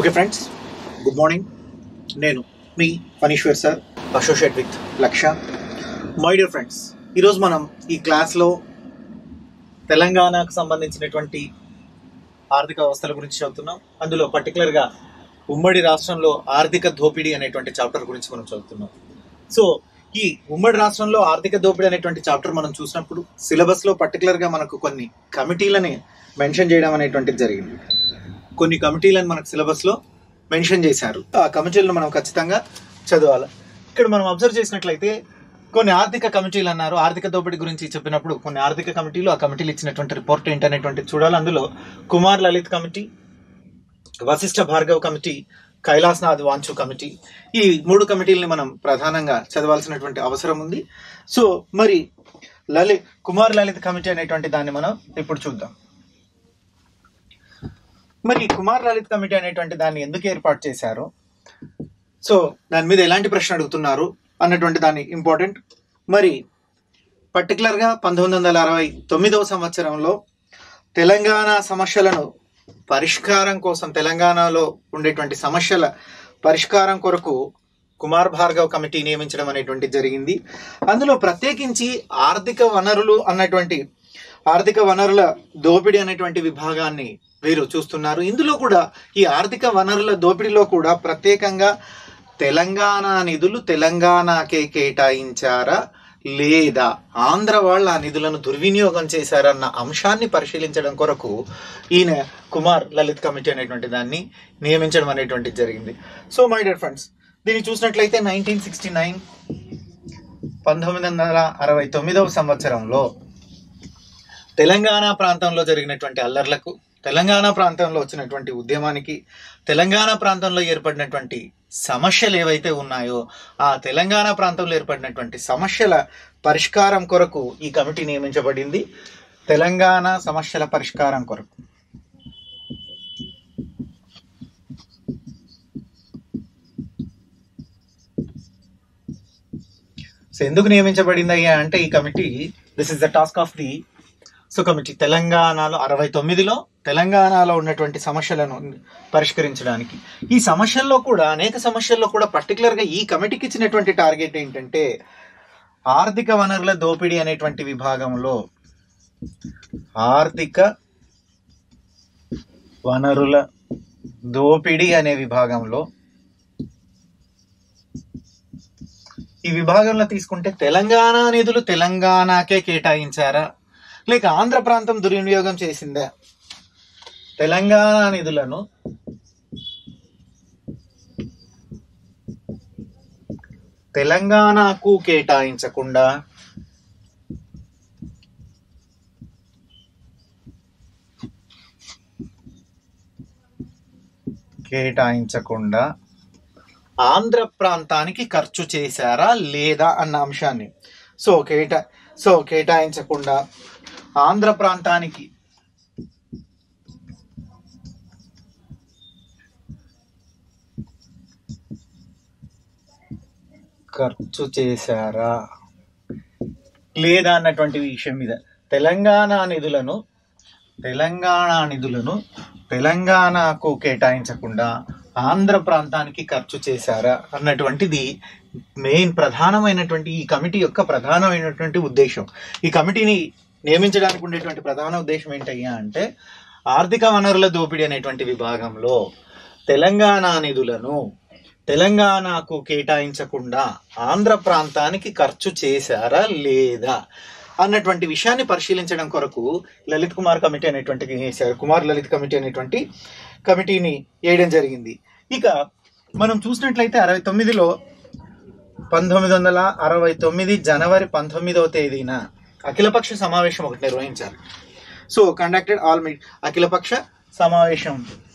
okay friends good morning నేను మీ Phaneeshwar sir associate with Laksha my dear friends ఈరోజు మనం ఈ క్లాస్లో తెలంగాణకు సంబంధించినటువంటి ఆర్థిక వ్యవస్థల గురించి చదువుతున్నాం అందులో పర్టికులర్గా ఉమ్మడి రాష్ట్రంలో ఆర్థిక దోపిడీ అనేటువంటి చాప్టర్ గురించి మనం చదువుతున్నాం సో ఈ ఉమ్మడి రాష్ట్రంలో ఆర్థిక దోపిడీ అనేటువంటి చాప్టర్ మనం చూసినప్పుడు సిలబస్లో పర్టికులర్గా మనకు కొన్ని కమిటీలని మెన్షన్ చేయడం అనేటువంటిది జరిగింది కొన్ని కమిటీలను మనకు సిలబస్లో మెన్షన్ చేశారు ఆ కమిటీలను మనం ఖచ్చితంగా చదవాలి ఇక్కడ మనం అబ్జర్వ్ చేసినట్లయితే కొన్ని ఆర్థిక కమిటీలు అన్నారు ఆర్థిక దోపిడీ గురించి చెప్పినప్పుడు కొన్ని ఆర్థిక కమిటీలు ఆ కమిటీలు ఇచ్చినటువంటి రిపోర్ట్ ఏంటనేటువంటి చూడాలి అందులో Kumar Lalit committee Vashishtha Bhargav committee Kailashnath Wanchoo committee ఈ మూడు కమిటీలని మనం ప్రధానంగా చదవాల్సినటువంటి అవసరం ఉంది సో మరి లలిత్ కుమార్ లలిత్ కమిటీ అనేటువంటి దాన్ని మనం ఇప్పుడు చూద్దాం మరి కుమార్ లలిత్ కమిటీ అనేటువంటి దాన్ని ఎందుకు ఏర్పాటు చేశారు సో దాని మీద ఎలాంటి ప్రశ్న అడుగుతున్నారు అన్నటువంటి దాని ఇంపార్టెంట్ మరి పర్టికులర్గా పంతొమ్మిది వందల అరవై తొమ్మిదవ సంవత్సరంలో తెలంగాణ సమస్యలను పరిష్కారం కోసం తెలంగాణలో ఉండేటువంటి సమస్యల పరిష్కారం కొరకు కుమార్ భార్గవ్ కమిటీ నియమించడం అనేటువంటి జరిగింది అందులో ప్రత్యేకించి ఆర్థిక వనరులు అన్నటువంటి ఆర్థిక వనరుల దోపిడీ అనేటువంటి విభాగాన్ని వీరు చూస్తున్నారు ఇందులో కూడా ఈ ఆర్థిక వనరుల దోపిడీలో కూడా ప్రత్యేకంగా తెలంగాణ నిధులు తెలంగాణకే కేటాయించారా లేదా ఆంధ్ర వాళ్ళ ఆ నిధులను దుర్వినియోగం చేశారన్న అంశాన్ని పరిశీలించడం కొరకు ఈయన కుమార్ లలిత్ కమిటీ అనేటువంటి దాన్ని నియమించడం అనేటువంటిది జరిగింది సో మై డియర్ ఫ్రెండ్స్ దీన్ని చూసినట్లయితే నైన్టీన్ సిక్స్టీ నైన్ పంతొమ్మిది వందల అరవై తొమ్మిదవ సంవత్సరంలో తెలంగాణ ప్రాంతంలో జరిగినటువంటి అల్లర్లకు తెలంగాణ ప్రాంతంలో వచ్చినటువంటి ఉద్యమానికి తెలంగాణ ప్రాంతంలో ఏర్పడినటువంటి సమస్యలు ఏవైతే ఉన్నాయో ఆ తెలంగాణ ప్రాంతంలో ఏర్పడినటువంటి సమస్యల పరిష్కారం కొరకు ఈ కమిటీ నియమించబడింది తెలంగాణ సమస్యల పరిష్కారం కొరకు సో ఎందుకు నియమించబడింది అయ్యా అంటే ఈ committee this is the task of the so committee తెలంగాణలో అరవై తొమ్మిదిలో తెలంగాణలో ఉన్నటువంటి సమస్యలను పరిష్కరించడానికి ఈ సమస్యల్లో కూడా అనేక సమస్యల్లో కూడా పర్టికులర్గా ఈ కమిటీకి ఇచ్చినటువంటి టార్గెట్ ఏంటంటే ఆర్థిక వనరుల దోపిడీ అనేటువంటి విభాగంలో ఆర్థిక వనరుల దోపిడీ అనే విభాగంలో ఈ విభాగంలో తీసుకుంటే తెలంగాణ నిధులు తెలంగాణకే కేటాయించారా లేక ఆంధ్ర ప్రాంతం దుర్వినియోగం చేసిందా తెలంగాణ నిధులను తెలంగాణకు కేటాయించకుండా కేటాయించకుండా ఆంధ్ర ప్రాంతానికి ఖర్చు చేశారా లేదా అన్న అంశాన్ని సో కేటా సో కేటాయించకుండా ఆంధ్ర ప్రాంతానికి ఖర్చు చేశారా లేదా అన్నటువంటి విషయం మీద తెలంగాణ నిధులను తెలంగాణ నిధులను తెలంగాణకు కేటాయించకుండా ఆంధ్ర ప్రాంతానికి ఖర్చు చేశారా అన్నటువంటిది మెయిన్ ప్రధానమైనటువంటి ఈ కమిటీ యొక్క ప్రధానమైనటువంటి ఉద్దేశం ఈ కమిటీని నియమించడానికి ఉండేటువంటి ప్రధాన ఉద్దేశం ఏంటయ్యా అంటే ఆర్థిక వనరుల దోపిడీ అనేటువంటి విభాగంలో తెలంగాణ నిధులను తెలంగాణకు కేటాయించకుండా ఆంధ్ర ప్రాంతానికి ఖర్చు చేశారా లేదా అన్నటువంటి విషయాన్ని పరిశీలించడం కొరకు లలిత్ కుమార్ కమిటీ అనేటువంటి వేశారు కుమార్ లలిత్ కమిటీ అనేటువంటి కమిటీని వేయడం జరిగింది ఇక మనం చూసినట్లయితే అరవై తొమ్మిదిలో పంతొమ్మిది వందల అరవై తొమ్మిది జనవరి పంతొమ్మిదవ తేదీన అఖిలపక్ష సమావేశం ఒకటి నిర్వహించారు సో కండక్టెడ్ ఆల్ మీ అఖిలపక్ష సమావేశం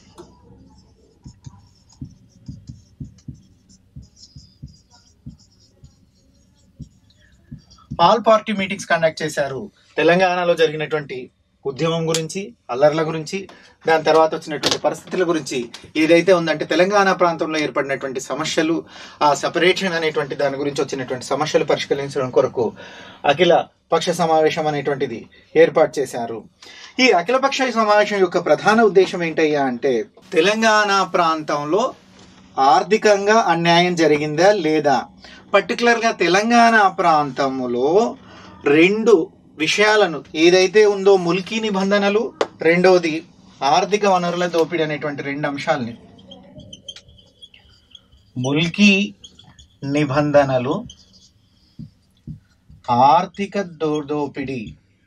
ఆల్ పార్టీ మీటింగ్స్ కండక్ట్ చేశారు తెలంగాణలో జరిగినటువంటి ఉద్యమం గురించి అల్లర్ల గురించి దాని తర్వాత వచ్చినటువంటి పరిస్థితుల గురించి ఏదైతే ఉందంటే తెలంగాణ ప్రాంతంలో ఏర్పడినటువంటి సమస్యలు ఆ సపరేషన్ అనేటువంటి దాని గురించి వచ్చినటువంటి సమస్యలు పరిష్కరించడం కొరకు అఖిల పక్ష సమావేశం అనేటువంటిది ఏర్పాటు చేశారు ఈ అఖిలపక్ష సమావేశం యొక్క ప్రధాన ఉద్దేశం ఏంటయ్యా అంటే తెలంగాణ ప్రాంతంలో ఆర్థికంగా అన్యాయం జరిగిందా లేదా పర్టికులర్గా తెలంగాణ ప్రాంతంలో రెండు విషయాలను ఏదైతే ఉందో ముల్కీ నిబంధనలు రెండవది ఆర్థిక వనరుల దోపిడీ అనేటువంటి రెండు అంశాలని ముల్కీ నిబంధనలు ఆర్థిక దో- దోపిడీ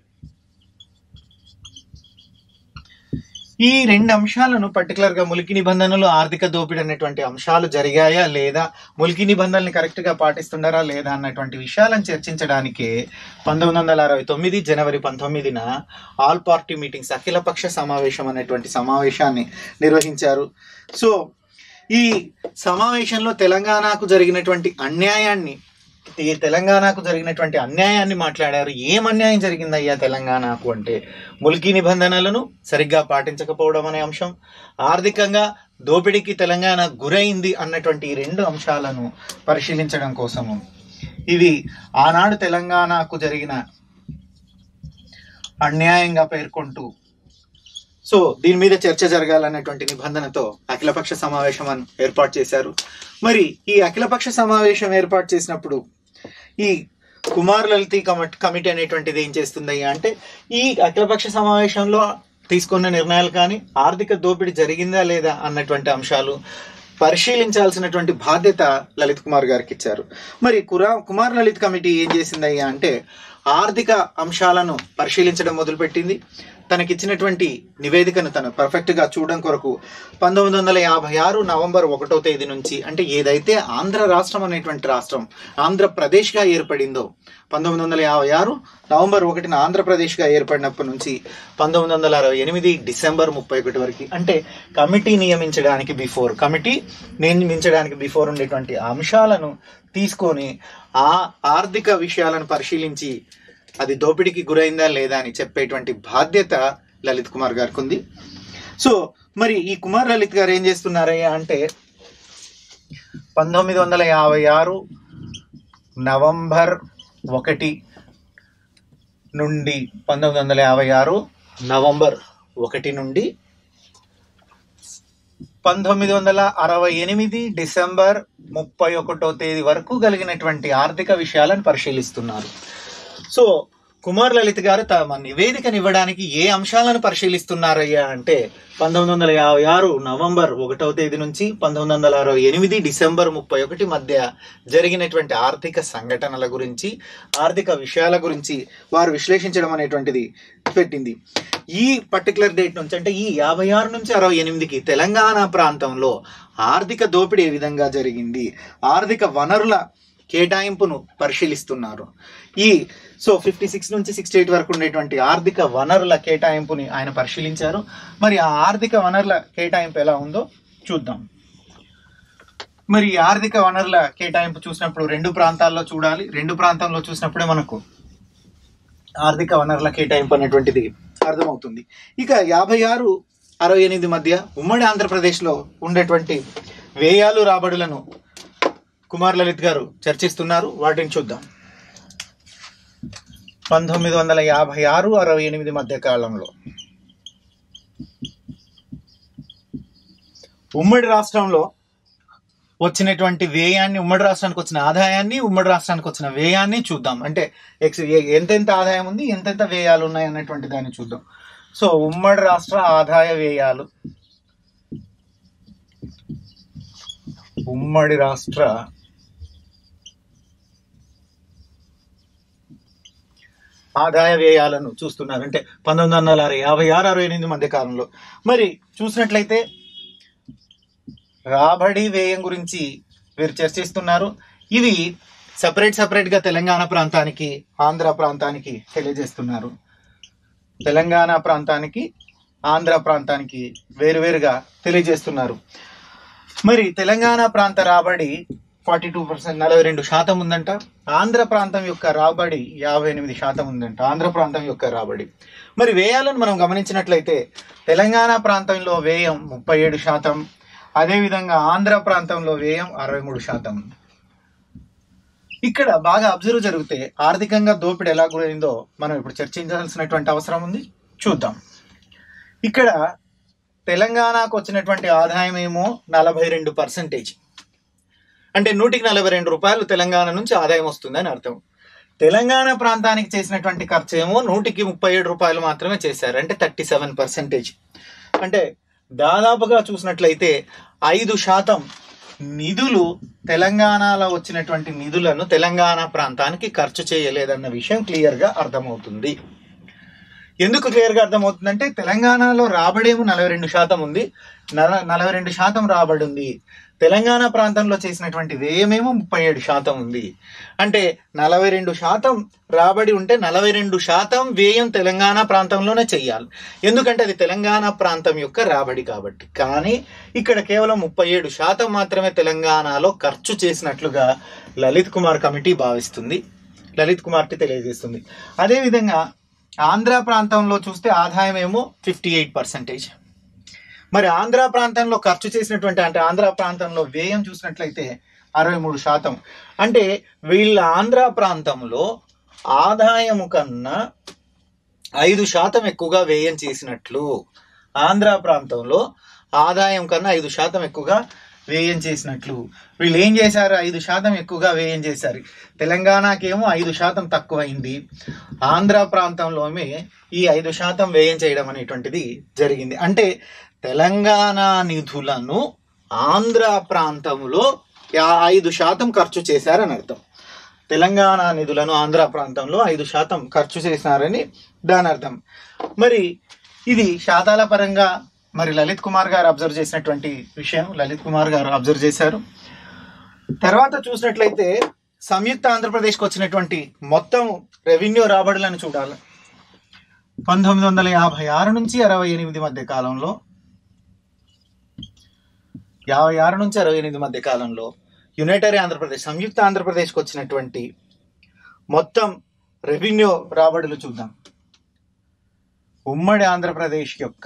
ఈ రెండు అంశాలను పర్టికులర్ గా ములికి నిబంధనలు ఆర్థిక దోపిడీ అనేటువంటి అంశాలు జరిగాయా లేదా ములికి నిబంధనల్ని కరెక్ట్ గా పాటిస్తున్నారా లేదా అన్నటువంటి విషయాలను చర్చించడానికే పంతొమ్మిది వందల అరవై తొమ్మిది జనవరి పంతొమ్మిదిన ఆల్ పార్టీ మీటింగ్స్ అఖిలపక్ష సమావేశం అనేటువంటి సమావేశాన్ని నిర్వహించారు సో ఈ సమావేశంలో తెలంగాణకు జరిగినటువంటి అన్యాయాన్ని ఈ తెలంగాణకు జరిగినటువంటి అన్యాయాన్ని మాట్లాడారు ఏం అన్యాయం జరిగిందయ్యా తెలంగాణకు అంటే ముల్కీ నిబంధనలను సరిగ్గా పాటించకపోవడం అనే అంశం ఆర్థికంగా దోపిడీకి తెలంగాణ గురైంది అన్నటువంటి ఈ రెండు అంశాలను పరిశీలించడం కోసము ఇది ఆనాడు తెలంగాణకు జరిగిన అన్యాయంగా పేర్కొంటూ సో దీని మీద చర్చ జరగాలన్నటువంటి నిబంధనతో అఖిలపక్ష సమావేశం అని ఏర్పాటు చేశారు మరి ఈ అఖిలపక్ష సమావేశం ఏర్పాటు చేసినప్పుడు ఈ కుమార్ లలితి కమిటీ కమిటీ అనేటువంటిది ఏం చేస్తుందయ్యా అంటే ఈ అఖిలపక్ష సమావేశంలో తీసుకున్న నిర్ణయాలు కానీ ఆర్థిక దోపిడీ జరిగిందా లేదా అన్నటువంటి అంశాలు పరిశీలించాల్సినటువంటి బాధ్యత లలిత్ కుమార్ గారికి ఇచ్చారు మరి కురా కుమార్ లలిత్ కమిటీ ఏం చేసిందయ్యా అంటే ఆర్థిక అంశాలను పరిశీలించడం మొదలుపెట్టింది తనకిచ్చినటువంటి నివేదికను తను పర్ఫెక్ట్ గా చూడడం కొరకు పంతొమ్మిది వందల యాభై ఆరు నవంబర్ ఒకటో తేదీ నుంచి అంటే ఏదైతే ఆంధ్ర రాష్ట్రం అనేటువంటి రాష్ట్రం ఆంధ్రప్రదేశ్గా ఏర్పడిందో పంతొమ్మిది వందల యాభై ఆరు నవంబర్ ఒకటిన ఆంధ్రప్రదేశ్గా ఏర్పడినప్పటి నుంచి పంతొమ్మిది వందల అరవై ఎనిమిది డిసెంబర్ ముప్పై ఒకటి వరకు అంటే కమిటీ నియమించడానికి బిఫోర్ కమిటీ నియమించడానికి బిఫోర్ ఉండేటువంటి అంశాలను తీసుకొని ఆ ఆర్థిక విషయాలను పరిశీలించి అది దోపిడీకి గురైందా లేదా అని చెప్పేటువంటి బాధ్యత లలిత్ కుమార్ గారికి ఉంది సో మరి ఈ కుమార్ లలిత్ గారు ఏం చేస్తున్నారయ్యా అంటే పంతొమ్మిది వందల యాభై ఆరు నవంబర్ ఒకటి నుండి పంతొమ్మిది వందల యాభై ఆరు నవంబర్ ఒకటి నుండి పంతొమ్మిది వందల అరవై ఎనిమిది డిసెంబర్ ముప్పై ఒకటో తేదీ వరకు కలిగినటువంటి ఆర్థిక విషయాలను పరిశీలిస్తున్నారు సో కుమార్ లలిత్ గారు తమ నివేదికను ఇవ్వడానికి ఏ అంశాలను పరిశీలిస్తున్నారయ్యా అంటే పంతొమ్మిది వందల యాభై ఆరు నవంబర్ ఒకటవ తేదీ నుంచి పంతొమ్మిది వందల అరవై ఎనిమిది డిసెంబర్ ముప్పై ఒకటి మధ్య జరిగినటువంటి ఆర్థిక సంఘటనల గురించి ఆర్థిక విషయాల గురించి వారు విశ్లేషించడం అనేటువంటిది పెట్టింది ఈ పర్టికులర్ డేట్ నుంచి అంటే ఈ యాభై ఆరు నుంచి అరవై ఎనిమిదికి తెలంగాణ ప్రాంతంలో ఆర్థిక దోపిడీ ఏ విధంగా జరిగింది ఆర్థిక వనరుల కేటాయింపును పరిశీలిస్తున్నారు ఈ సో ఫిఫ్టీ సిక్స్ నుంచి సిక్స్టీ ఎయిట్ వరకు ఉండేటువంటి ఆర్థిక వనరుల కేటాయింపుని ఆయన పరిశీలించారు మరి ఆ ఆర్థిక వనరుల కేటాయింపు ఎలా ఉందో చూద్దాం మరి ఈ ఆర్థిక వనరుల కేటాయింపు చూసినప్పుడు రెండు ప్రాంతాల్లో చూడాలి రెండు ప్రాంతంలో చూసినప్పుడే మనకు ఆర్థిక వనరుల కేటాయింపు అనేటువంటిది అర్థమవుతుంది ఇక యాభై ఆరు అరవై ఎనిమిది మధ్య ఉమ్మడి ఆంధ్రప్రదేశ్లో ఉండేటువంటి వ్యయాలు రాబడులను కుమార్ లలిత్ గారు చర్చిస్తున్నారు వాటిని చూద్దాం పంతొమ్మిది వందల యాభై ఆరు అరవై ఎనిమిది మధ్య కాలంలో ఉమ్మడి రాష్ట్రంలో వచ్చినటువంటి వ్యయాన్ని ఉమ్మడి రాష్ట్రానికి వచ్చిన ఆదాయాన్ని ఉమ్మడి రాష్ట్రానికి వచ్చిన వ్యయాన్ని చూద్దాం అంటే ఎక్స్ ఏ- ఎంతెంత ఆదాయం ఉంది ఎంతెంత వ్యయాలు ఉన్నాయి అన్నటువంటి దాన్ని చూద్దాం సో ఉమ్మడి రాష్ట్ర ఆదాయ వ్యయాలు ఉమ్మడి రాష్ట్ర ఆదాయ వ్యయాలను చూస్తున్నారు అంటే పంతొమ్మిది వందల యాభై ఆరు అరవై ఎనిమిది మధ్య కాలంలో మరి చూసినట్లయితే రాబడి వ్యయం గురించి వీరు చర్చిస్తున్నారు ఇవి సపరేట్ సపరేట్ గా తెలంగాణ ప్రాంతానికి ఆంధ్ర ప్రాంతానికి తెలియజేస్తున్నారు తెలంగాణ ప్రాంతానికి ఆంధ్ర ప్రాంతానికి వేరువేరుగా తెలియజేస్తున్నారు మరి తెలంగాణ ప్రాంత రాబడి ఫార్టీ టూ పర్సెంట్ నలభై రెండు శాతం ఉందంట ఆంధ్ర ప్రాంతం యొక్క రాబడి యాభై ఎనిమిది శాతం ఉందంట ఆంధ్ర ప్రాంతం యొక్క రాబడి మరి వ్యయాలను మనం గమనించినట్లయితే తెలంగాణ ప్రాంతంలో వ్యయం ముప్పై ఏడు శాతం అదేవిధంగా ఆంధ్ర ప్రాంతంలో వ్యయం అరవై మూడు శాతం ఇక్కడ బాగా అబ్జర్వ్ జరిగితే ఆర్థికంగా దోపిడీ ఎలా గురైందో మనం ఇప్పుడు చర్చించాల్సినటువంటి అవసరం ఉంది చూద్దాం ఇక్కడ తెలంగాణకు వచ్చినటువంటి ఆదాయం ఏమో నలభై రెండు పర్సెంటేజ్ అంటే నూటికి నలభై రెండు రూపాయలు తెలంగాణ నుంచి ఆదాయం వస్తుందని అర్థం తెలంగాణ ప్రాంతానికి చేసినటువంటి ఖర్చు ఏమో నూటికి ముప్పై ఏడు రూపాయలు మాత్రమే చేశారు అంటే థర్టీ సెవెన్ పర్సెంటేజ్ అంటే దాదాపుగా చూసినట్లయితే ఐదు శాతం నిధులు తెలంగాణలో వచ్చినటువంటి నిధులను తెలంగాణ ప్రాంతానికి ఖర్చు చేయలేదన్న విషయం క్లియర్గా అర్థమవుతుంది ఎందుకు క్లియర్గా అర్థమవుతుందంటే తెలంగాణలో రాబడేమో నలభై రెండు శాతం ఉంది నల- నలభై రెండు శాతం రాబడి ఉంది తెలంగాణ ప్రాంతంలో చేసినటువంటి వ్యయమేమో ముప్పై ఏడు శాతం ఉంది అంటే నలభై రెండు శాతం రాబడి ఉంటే నలభై రెండు శాతం వ్యయం తెలంగాణ ప్రాంతంలోనే చెయ్యాలి ఎందుకంటే అది తెలంగాణ ప్రాంతం యొక్క రాబడి కాబట్టి కానీ ఇక్కడ కేవలం ముప్పై ఏడు శాతం మాత్రమే తెలంగాణలో ఖర్చు చేసినట్లుగా లలిత్ కుమార్ కమిటీ భావిస్తుంది లలిత్ కుమార్కి తెలియజేస్తుంది అదేవిధంగా ఆంధ్ర ప్రాంతంలో చూస్తే ఆదాయం ఏమో ఫిఫ్టీ ఎయిట్ పర్సెంటేజ్ మరి ఆంధ్ర ప్రాంతంలో ఖర్చు చేసినటువంటి అంటే ఆంధ్ర ప్రాంతంలో వ్యయం చూసినట్లయితే అరవై మూడు శాతం అంటే వీళ్ళ ఆంధ్ర ప్రాంతంలో ఆదాయము కన్నా ఐదు శాతం ఎక్కువగా వ్యయం చేసినట్లు ఆంధ్ర ప్రాంతంలో ఆదాయం కన్నా ఐదు శాతం ఎక్కువగా వ్యయం చేసినట్లు వీళ్ళు ఏం చేశారు ఐదు శాతం ఎక్కువగా వ్యయం చేశారు తెలంగాణకేమో ఐదు శాతం తక్కువైంది ఆంధ్ర ప్రాంతంలోనే ఈ ఐదు శాతం వ్యయం చేయడం అనేటువంటిది జరిగింది అంటే తెలంగాణ నిధులను ఆంధ్ర ప్రాంతంలో యా- ఐదు శాతం ఖర్చు చేశారని అర్థం తెలంగాణ నిధులను ఆంధ్ర ప్రాంతంలో ఐదు శాతం ఖర్చు చేసినారని దాని అర్థం మరి ఇది శాతాల పరంగా మరి లలిత్ కుమార్ గారు అబ్జర్వ్ చేసినటువంటి విషయం లలిత్ కుమార్ గారు అబ్జర్వ్ చేశారు తర్వాత చూసినట్లయితే సంయుక్త ఆంధ్రప్రదేశ్కి వచ్చినటువంటి మొత్తం రెవెన్యూ రాబడులను చూడాలి పంతొమ్మిది వందల యాభై ఆరు నుంచి అరవై ఎనిమిది మధ్య కాలంలో యాభై ఆరు నుంచి అరవై ఎనిమిది మధ్య కాలంలో యునైటరీ ఆంధ్రప్రదేశ్ సంయుక్త ఆంధ్రప్రదేశ్కి వచ్చినటువంటి మొత్తం రెవెన్యూ రాబడులు చూద్దాం ఉమ్మడి ఆంధ్రప్రదేశ్ యొక్క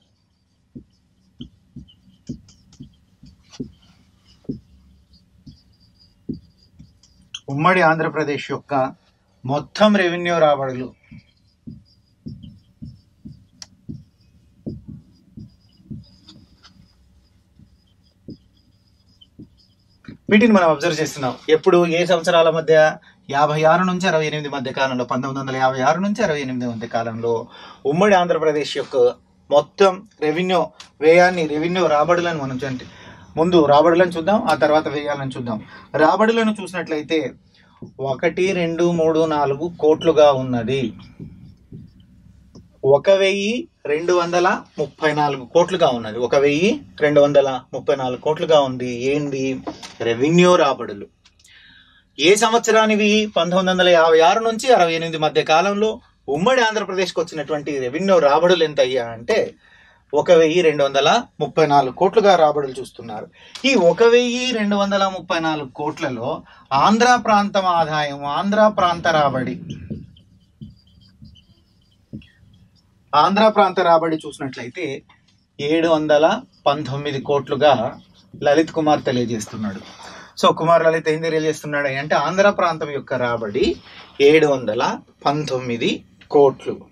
ఉమ్మడి ఆంధ్రప్రదేశ్ యొక్క మొత్తం రెవెన్యూ రాబడులు వీటిని మనం అబ్జర్వ్ చేస్తున్నాం ఎప్పుడు ఏ సంవత్సరాల మధ్య యాభై ఆరు నుంచి అరవై ఎనిమిది మధ్య కాలంలో పంతొమ్మిది వందల యాభై ఆరు నుంచి అరవై ఎనిమిది మధ్య కాలంలో ఉమ్మడి ఆంధ్రప్రదేశ్ యొక్క మొత్తం రెవెన్యూ వ్యయాన్ని రెవెన్యూ రాబడులను మనం అంటే ముందు రాబడులను చూద్దాం ఆ తర్వాత వ్యయాలను చూద్దాం రాబడులను చూసినట్లయితే ఒకటి రెండు మూడు నాలుగు కోట్లుగా ఉన్నది ఒక వెయ్యి రెండు వందల ముప్పై నాలుగు కోట్లుగా ఉన్నది ఒక వెయ్యి రెండు వందల ముప్పై నాలుగు కోట్లుగా ఉంది ఏంది రెవెన్యూ రాబడులు ఏ సంవత్సరానివి పంతొమ్మిది వందల యాభై ఆరు నుంచి అరవై ఎనిమిది మధ్య కాలంలో ఉమ్మడి ఆంధ్రప్రదేశ్కి వచ్చినటువంటి రెవెన్యూ రాబడులు ఎంత అయ్యా అంటే ఒక వెయ్యి రెండు వందల ముప్పై నాలుగు కోట్లుగా రాబడులు చూస్తున్నారు ఈ ఒక వెయ్యి రెండు వందల ముప్పై నాలుగు కోట్లలో ఆంధ్ర ప్రాంతం ఆదాయం ఆంధ్ర ప్రాంత రాబడి ఆంధ్ర ప్రాంత రాబడి చూసినట్లయితే ఏడు వందల పంతొమ్మిది కోట్లుగా లలిత్ కుమార్ తెలియజేస్తున్నాడు సో కుమార్ లలిత్ ఏం తెలియజేస్తున్నాడు అంటే ఆంధ్ర ప్రాంతం యొక్క రాబడి ఏడు వందల పంతొమ్మిది కోట్లు